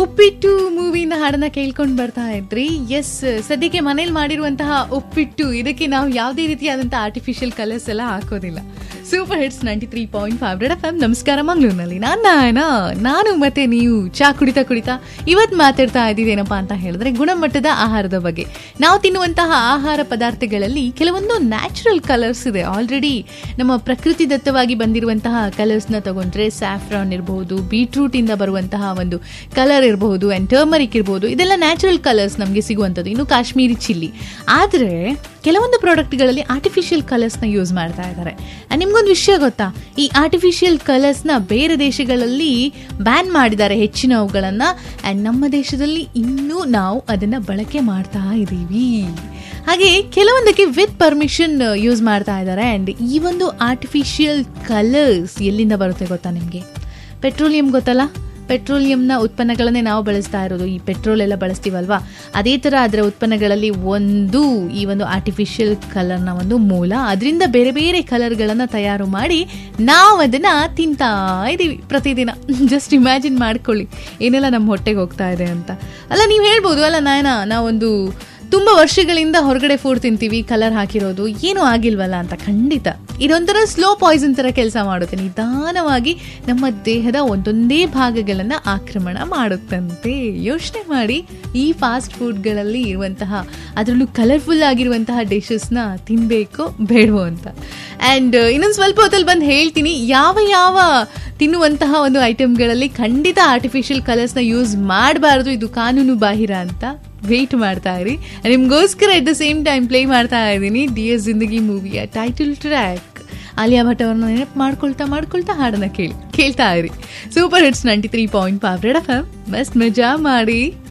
ಉಪ್ಪಿಟ್ಟು ಮೂವಿನ ಹಾಡನ್ನ ಕೇಳ್ಕೊಂಡು ಬರ್ತಾ ಇದ್ರಿ ಎಸ್ ಸದ್ಯಕ್ಕೆ ಮನೇಲಿ ಮಾಡಿರುವಂತಹ ಉಪ್ಪಿಟ್ಟು ಇದಕ್ಕೆ ನಾವು ಯಾವುದೇ ರೀತಿಯಾದಂತಹ ಆರ್ಟಿಫಿಷಿಯಲ್ ಕಲರ್ಸ್ ಎಲ್ಲ ಹಾಕೋದಿಲ್ಲ super hits ninety three point five red F M ನಮಸ್ಕಾರ ಮಂಗಳೂರಿನಲ್ಲಿ ನಾನು ನಾಯನ ನಾನು ಮತ್ತೆ ನೀವು ಚಾ ಕುಡಿತಾ ಕುಡಿತಾ ಇವತ್ತು ಮಾತಾಡ್ತಾ ಇದ್ದೀವಿ ಏನಪ್ಪಾ ಅಂತ ಹೇಳಿದ್ರೆ ಗುಣಮಟ್ಟದ ಆಹಾರದ ಬಗ್ಗೆ ನಾವು ತಿನ್ನುವಂತಹ ಆಹಾರ ಪದಾರ್ಥಗಳಲ್ಲಿ ಕೆಲವೊಂದು ನ್ಯಾಚುರಲ್ ಕಲರ್ಸ್ ಇದೆ ಆಲ್ರೆಡಿ ನಮ್ಮ ಪ್ರಕೃತಿ ದತ್ತವಾಗಿ ಬಂದಿರುವಂತಹ ಕಲರ್ಸ್ನ ತಗೊಂಡ್ರೆ ಸ್ಯಾಫ್ರಾನ್ ಇರಬಹುದು ಬೀಟ್ರೂಟ್ ಇಂದ ಬರುವಂತಹ ಒಂದು ಕಲರ್ ಇರಬಹುದು ಅಂಡ್ ಟರ್ಮರಿಕ್ ಇರಬಹುದು ಇದೆಲ್ಲ ನ್ಯಾಚುರಲ್ ಕಲರ್ಸ್ ನಮಗೆ ಸಿಗುವಂಥದ್ದು ಇನ್ನು ಕಾಶ್ಮೀರಿ ಚಿಲ್ಲಿ ಆದರೆ ಕೆಲವೊಂದು ಪ್ರಾಡಕ್ಟ್ಗಳಲ್ಲಿ ಆರ್ಟಿಫಿಷಿಯಲ್ ಕಲರ್ಸ್ನ ಯೂಸ್ ಮಾಡ್ತಾ ಇದ್ದಾರೆ And ನಿಮ್ಗೊಂದು ವಿಷಯ ಗೊತ್ತಾ ಈ ಆರ್ಟಿಫಿಷಿಯಲ್ ಕಲರ್ಸ್ನ ಬೇರೆ ದೇಶಗಳಲ್ಲಿ ಬ್ಯಾನ್ ಮಾಡಿದ್ದಾರೆ ಹೆಚ್ಚಿನವುಗಳನ್ನು ಆ್ಯಂಡ್ ನಮ್ಮ ದೇಶದಲ್ಲಿ ಇನ್ನೂ ನಾವು ಅದನ್ನು ಬಳಕೆ ಮಾಡ್ತಾ ಇದ್ದೀವಿ ಹಾಗೆ ಕೆಲವೊಂದಕ್ಕೆ ವಿತ್ ಪರ್ಮಿಷನ್ ಯೂಸ್ ಮಾಡ್ತಾ ಇದ್ದಾರೆ ಆ್ಯಂಡ್ ಈ ಒಂದು ಆರ್ಟಿಫಿಷಿಯಲ್ ಕಲರ್ಸ್ ಎಲ್ಲಿಂದ ಬರುತ್ತೆ ಗೊತ್ತಾ ನಿಮಗೆ ಪೆಟ್ರೋಲಿಯಂ ಗೊತ್ತಲ್ಲ ಪೆಟ್ರೋಲಿಯಂನ ಉತ್ಪನ್ನಗಳನ್ನೇ ನಾವು ಬಳಸ್ತಾ ಇರೋದು ಈ ಪೆಟ್ರೋಲ್ ಎಲ್ಲ ಬಳಸ್ತೀವಲ್ವಾ ಅದೇ ಥರ ಅದರ ಉತ್ಪನ್ನಗಳಲ್ಲಿ ಒಂದು ಈ ಒಂದು ಆರ್ಟಿಫಿಷಿಯಲ್ ಕಲರ್ನ ಒಂದು ಮೂಲ ಅದರಿಂದ ಬೇರೆ ಬೇರೆ ಕಲರ್ಗಳನ್ನು ತಯಾರು ಮಾಡಿ ನಾವು ಅದನ್ನು ತಿಂತಾ ಇದ್ದೀವಿ ಪ್ರತಿದಿನ ಜಸ್ಟ್ ಇಮ್ಯಾಜಿನ್ ಮಾಡ್ಕೊಳ್ಳಿ ಏನೆಲ್ಲ ನಮ್ಮ ಹೊಟ್ಟೆಗೆ ಹೋಗ್ತಾ ಇದೆ ಅಂತ ಅಲ್ಲ ನೀವು ಹೇಳ್ಬೋದು ಅಲ್ಲ ನಾಯನ ನಾವೊಂದು ತುಂಬ ವರ್ಷಗಳಿಂದ ಹೊರಗಡೆ ಫುಡ್ ತಿಂತೀವಿ ಕಲರ್ ಹಾಕಿರೋದು ಏನೂ ಆಗಿಲ್ವಲ್ಲ ಅಂತ ಖಂಡಿತ ಇದೊಂಥರ ಸ್ಲೋ ಪಾಯ್ಸನ್ ಥರ ಕೆಲಸ ಮಾಡುತ್ತೆ ನಿಧಾನವಾಗಿ ನಮ್ಮ ದೇಹದ ಒಂದೊಂದೇ ಭಾಗಗಳನ್ನು ಆಕ್ರಮಣ ಮಾಡುತ್ತಂತೆ ಯೋಚನೆ ಮಾಡಿ ಈ ಫಾಸ್ಟ್ ಫುಡ್ಗಳಲ್ಲಿ ಇರುವಂತಹ ಅದರಲ್ಲೂ ಕಲರ್ಫುಲ್ ಆಗಿರುವಂತಹ ಡಿಶಸ್ನ ತಿನ್ನಬೇಕು ಬೇಡವೋ ಅಂತ ಆ್ಯಂಡ್ ಇನ್ನೊಂದು ಸ್ವಲ್ಪ ಹೊತ್ತಲ್ಲಿ ಬಂದು ಹೇಳ್ತೀನಿ ಯಾವ ಯಾವ ತಿನ್ನುವಂತಹ ಒಂದು ಐಟಮ್ಗಳಲ್ಲಿ ಖಂಡಿತ ಆರ್ಟಿಫಿಷಿಯಲ್ ಕಲರ್ಸ್ನ ಯೂಸ್ ಮಾಡಬಾರ್ದು ಇದು ಕಾನೂನು ಬಾಹಿರ ಅಂತ ವೆಯ್ಟ್ ಮಾಡ್ತಾ ಇರಿ ನಿಮ್ಗೋಸ್ಕರ at the same time play ಮಾಡ್ತಾ ಇದ್ದೀನಿ ಡಿ ಎಸ್ ಜಿಂದಗಿ ಮೂವಿಯ ಟೈಟಲ್ ಟ್ರ್ಯಾಕ್ ಆಲಿಯಾ ಭಟ್ ಅವ್ರನ್ನ ನೆನಪು ಮಾಡ್ಕೊಳ್ತಾ ಮಾಡ್ಕೊಳ್ತಾ ಹಾಡನ್ನ ಕೇಳಿ ಕೇಳ್ತಾ ಇರಿ super hits ninety three point five red F M ಮಸ್ತ್ ಮಜಾ ಮಾಡಿ